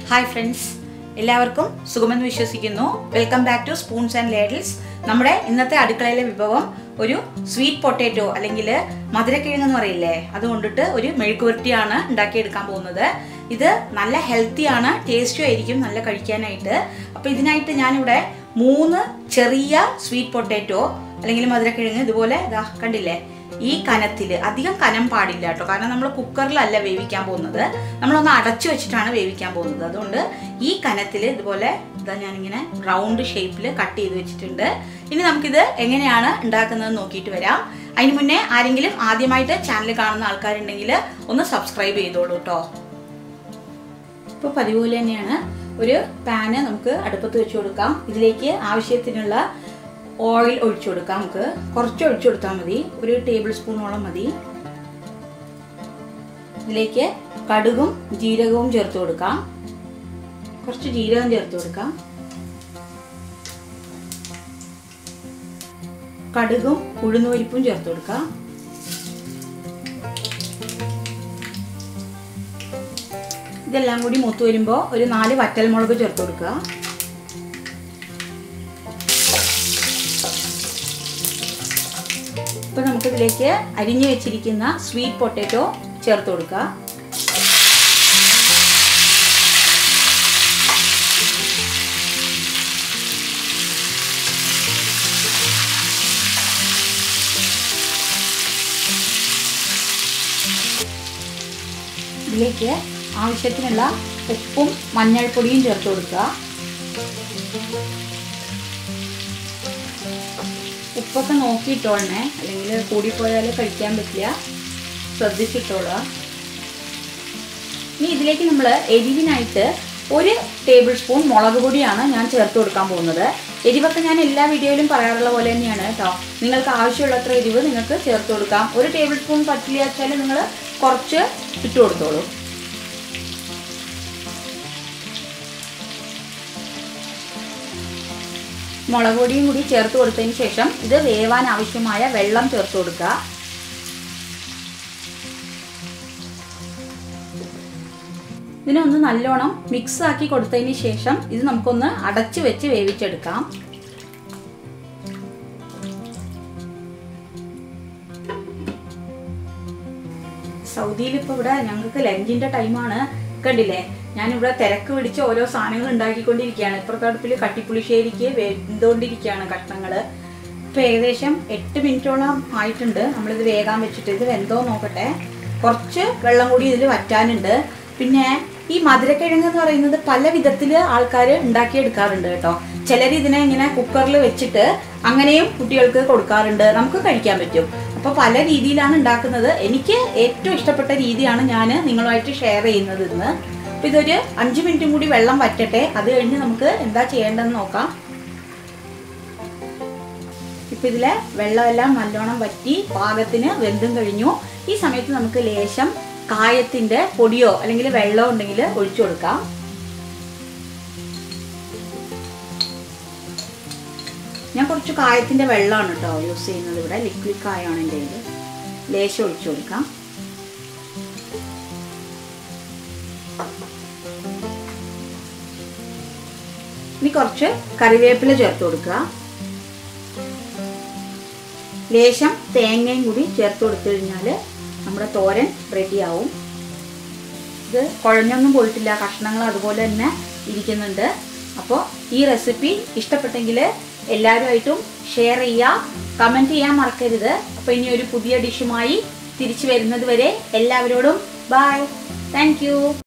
hi friends എല്ലാവർക്കും സുഖമെന്ന് വിശ്വസിക്കുന്നു welcome back to spoons and ladles നമ്മുടെ ഇന്നത്തെ അടുക്കളയിലെ വിഭവം ഒരു സ്വീറ്റ് പൊട്ടേറ്റോ അല്ലെങ്കിൽ മധുരക്കിഴങ്ങ് എന്ന് പറയില്ലേ അത് കൊണ്ടിട്ട് ഒരു മെഴുക്കുവരട്ടിയാണ് ഉണ്ടാക്കിയെടുക്കാൻ പോകുന്നത് ഇത് നല്ല ഹെൽത്തിയാണ് ടേസ്റ്റും ആയിരിക്കും നല്ല കഴിക്കാനായിട്ട് അപ്പോൾ ഇതിനായിട്ട് ഞാനിവിടെ മൂന്ന് ചെറിയ സ്വീറ്റ് പൊട്ടേറ്റോ അല്ലെങ്കിൽ മധുരക്കിഴങ്ങ് ഇതുപോലെ ഇതാ കണ്ടില്ലേ ഈ കനത്തിൽ അധികം കനം പാടില്ല കേട്ടോ കാരണം നമ്മൾ കുക്കറിലല്ല വേവിക്കാൻ പോകുന്നത് നമ്മളൊന്ന് അടച്ചു വെച്ചിട്ടാണ് വേവിക്കാൻ പോകുന്നത് അതുകൊണ്ട് ഈ കനത്തിൽ ഇതുപോലെ ഇതാ ഞാനിങ്ങനെ റൗണ്ട് ഷേപ്പിൽ കട്ട് ചെയ്ത് വെച്ചിട്ടുണ്ട് ഇനി നമുക്കിത് എങ്ങനെയാണ് ഉണ്ടാക്കുന്നത് നോക്കിയിട്ട് വരാം അതിന് മുന്നേ ആരെങ്കിലും ആദ്യമായിട്ട് ചാനൽ കാണുന്ന ആൾക്കാരുണ്ടെങ്കിൽ ഒന്ന് സബ്സ്ക്രൈബ് ചെയ്തോളൂ കേട്ടോ ഇപ്പോൾ പതിവ് പോലെ തന്നെയാണ് ഒരു പാന് നമുക്ക് അടുപ്പത്ത് വെച്ച് കൊടുക്കാം ഇതിലേക്ക് ആവശ്യത്തിനുള്ള ഓയിൽ ഒഴിച്ചു കൊടുക്കാം നമുക്ക് കുറച്ച് ഒഴിച്ചു കൊടുത്താൽ മതി ഒരു ടേബിൾ സ്പൂണോളം മതി ഇതിലേക്ക് കടുകും ജീരകവും ചേർത്ത് കൊടുക്കാം കുറച്ച് ജീരകം ചേർത്ത് കൊടുക്കാം കടുകും ഉഴുന്നുപരിപ്പും ചേർത്ത് കൊടുക്കാം ഇതെല്ലാം കൂടി മൂത്ത് വരുമ്പോൾ ഒരു നാല് വറ്റൽമുളക് ചേർത്ത് കൊടുക്കുക ഇപ്പൊ നമുക്കിതിലേക്ക് അരിഞ്ഞു വെച്ചിരിക്കുന്ന സ്വീറ്റ് പൊട്ടാറ്റോ ചേർത്ത് കൊടുക്കുക ഇതിലേക്ക് ആവശ്യത്തിനുള്ള ഉപ്പും മഞ്ഞൾപ്പൊടിയും ചേർത്ത് കൊടുക്കുക ഉപ്പൊക്കെ നോക്കിയിട്ടോളണേ അല്ലെങ്കിൽ കൂടിപ്പോയാൽ കഴിക്കാൻ പറ്റില്ല ശ്രദ്ധിച്ചിട്ടോളുക ഇനി ഇതിലേക്ക് നമ്മൾ എരിവിനായിട്ട് ഒരു ടേബിൾ സ്പൂൺ മുളക് പൊടിയാണ് ഞാൻ ചേർത്ത് കൊടുക്കാൻ പോകുന്നത് എരിവൊക്കെ ഞാൻ എല്ലാ വീഡിയോയിലും പറയാറുള്ള പോലെ തന്നെയാണ് കേട്ടോ നിങ്ങൾക്ക് ആവശ്യമുള്ളത്ര എരിവ് നിങ്ങൾക്ക് ചേർത്ത് കൊടുക്കാം ഒരു ടേബിൾ സ്പൂൺ പറ്റില്ല വെച്ചാൽ നിങ്ങൾ കുറച്ച് ഇട്ട് കൊടുത്തോളൂ മുളക് പൊടിയും കൂടി ചേർത്ത് കൊടുത്തതിന് ശേഷം ഇത് വേവാൻ ആവശ്യമായ വെള്ളം ചേർത്ത് കൊടുക്കുക ഇതിനെ ഒന്ന് നല്ലോണം മിക്സ് ആക്കി കൊടുത്തതിന് ശേഷം ഇത് നമുക്കൊന്ന് അടച്ചു വെച്ച് വേവിച്ചെടുക്കാം സൗദിയിൽ ഇപ്പോൾ ഇവിടെ ഞങ്ങൾക്ക് ലഞ്ചിന്റെ ടൈമാണ് കണ്ടില്ലേ ഞാനിവിടെ തിരക്ക് പിടിച്ച് ഓരോ സാധനങ്ങൾ ഉണ്ടാക്കിക്കൊണ്ടിരിക്കുകയാണ് ഇപ്പുറത്തെ അടുപ്പിൽ കട്ടിപ്പുളിശ്ശേരിക്ക് വെന്തുകൊണ്ടിരിക്കുകയാണ് കഷ്ണങ്ങൾ ഇപ്പം ഏകദേശം എട്ട് മിനിറ്റോളം ആയിട്ടുണ്ട് നമ്മളിത് വേഗം വെച്ചിട്ട് ഇത് വെന്തോ നോക്കട്ടെ കുറച്ച് വെള്ളം കൂടി ഇതിൽ വറ്റാനുണ്ട് പിന്നെ ഈ മധുരക്കിഴങ്ങ് എന്ന് പറയുന്നത് പല വിധത്തിൽ ആൾക്കാർ ഉണ്ടാക്കിയെടുക്കാറുണ്ട് കേട്ടോ ചിലർ ഇതിനെ ഇങ്ങനെ കുക്കറിൽ വെച്ചിട്ട് അങ്ങനെയും കുട്ടികൾക്ക് കൊടുക്കാറുണ്ട് നമുക്ക് കഴിക്കാൻ പറ്റും അപ്പോൾ പല രീതിയിലാണ് ഉണ്ടാക്കുന്നത് എനിക്ക് ഏറ്റവും ഇഷ്ടപ്പെട്ട രീതിയാണ് ഞാൻ നിങ്ങളുമായിട്ട് ഷെയർ ചെയ്യുന്നത് ഇന്ന് അപ്പം ഇതൊരു അഞ്ച് മിനിറ്റും കൂടി വെള്ളം വറ്റട്ടെ അത് കഴിഞ്ഞ് നമുക്ക് എന്താ ചെയ്യേണ്ടതെന്ന് നോക്കാം ഇപ്പം ഇതിലെ വെള്ളമെല്ലാം നല്ലോണം വറ്റി പാകത്തിന് വെന്തും കഴിഞ്ഞു ഈ സമയത്ത് നമുക്ക് ലേശം കായത്തിന്റെ പൊടിയോ അല്ലെങ്കിൽ വെള്ളമോ ഉണ്ടെങ്കിൽ ഒഴിച്ചു കൊടുക്കാം ഞാൻ കുറച്ച് കായത്തിന്റെ വെള്ളമാണ് കേട്ടോ യൂസ് ചെയ്യുന്നത് ഇവിടെ ലിക്വിഡ് കായമാണ് എൻ്റെ ഇത് ലേശം ഒഴിച്ചു കൊടുക്കാം ഇനി കുറച്ച് കറിവേപ്പില ചേർത്ത് കൊടുക്കുക ലേശം തേങ്ങയും കൂടി ചേർത്ത് കൊടുത്തു കഴിഞ്ഞാൽ നമ്മുടെ തോരൻ റെഡിയാവും ഇത് കുഴഞ്ഞൊന്നും പോയിട്ടില്ല കഷ്ണങ്ങൾ അതുപോലെ തന്നെ ഇരിക്കുന്നുണ്ട് അപ്പോൾ ഈ റെസിപ്പി ഇഷ്ടപ്പെട്ടെങ്കിൽ എല്ലാവരുമായിട്ടും ഷെയർ ചെയ്യുക കമൻറ്റ് ചെയ്യാൻ മറക്കരുത് അപ്പോൾ ഇനി ഒരു പുതിയ ഡിഷുമായി തിരിച്ചു വരുന്നത് വരെ എല്ലാവരോടും ബൈ താങ്ക്